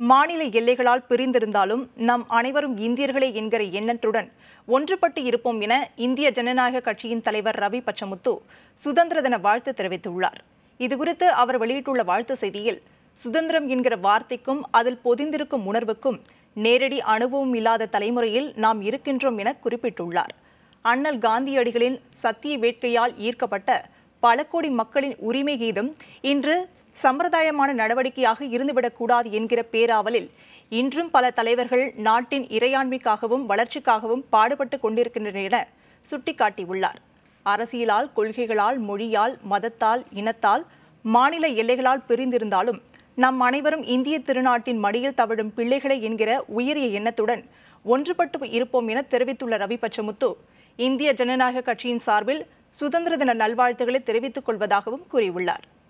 மாநில எல்லைகளால் பிரிந்திருந்தாலும் நம் அனைவரும் இந்தியர்களே என்கிற எண்ணத்துடன் ஒன்றுபட்டு இருப்போம் என இந்திய ஜனநாயக கட்சியின் தலைவர் ரவி பச்சமுத்து சுதந்திர தின வாழ்த்து தெரிவித்துள்ளார் இதுகுறித்து அவர் வெளியிட்டுள்ள வாழ்த்து செய்தியில் சுதந்திரம் என்கிற வார்த்தைக்கும் அதில் பொதிந்திருக்கும் உணர்வுக்கும் நேரடி அனுபவம் இல்லாத தலைமுறையில் நாம் இருக்கின்றோம் என குறிப்பிட்டுள்ளார் அண்ணல் காந்தியடிகளின் சத்திய வேட்கையால் ஈர்க்கப்பட்ட பல கோடி மக்களின் உரிமை கீதம் இன்று சம்பிரதாயமான நடவடிக்கையாக இருந்துவிடக்கூடாது என்கிற பேராவலில் இன்றும் பல தலைவர்கள் நாட்டின் இறையாண்மைக்காகவும் வளர்ச்சிக்காகவும் பாடுபட்டு கொண்டிருக்கின்றனர் என சுட்டிக்காட்டியுள்ளார் அரசியலால் கொள்கைகளால் மொழியால் மதத்தால் இனத்தால் மாநில எல்லைகளால் பிரிந்திருந்தாலும் நம் அனைவரும் இந்திய திருநாட்டின் மடியில் தவழும் பிள்ளைகளை என்கிற உயரிய எண்ணத்துடன் ஒன்றுபட்டு இருப்போம் என தெரிவித்துள்ள ரவி பச்சமுத்து இந்திய ஜனநாயக கட்சியின் சார்பில் சுதந்திர தின நல்வாழ்த்துக்களை தெரிவித்துக் கொள்வதாகவும் கூறியுள்ளார்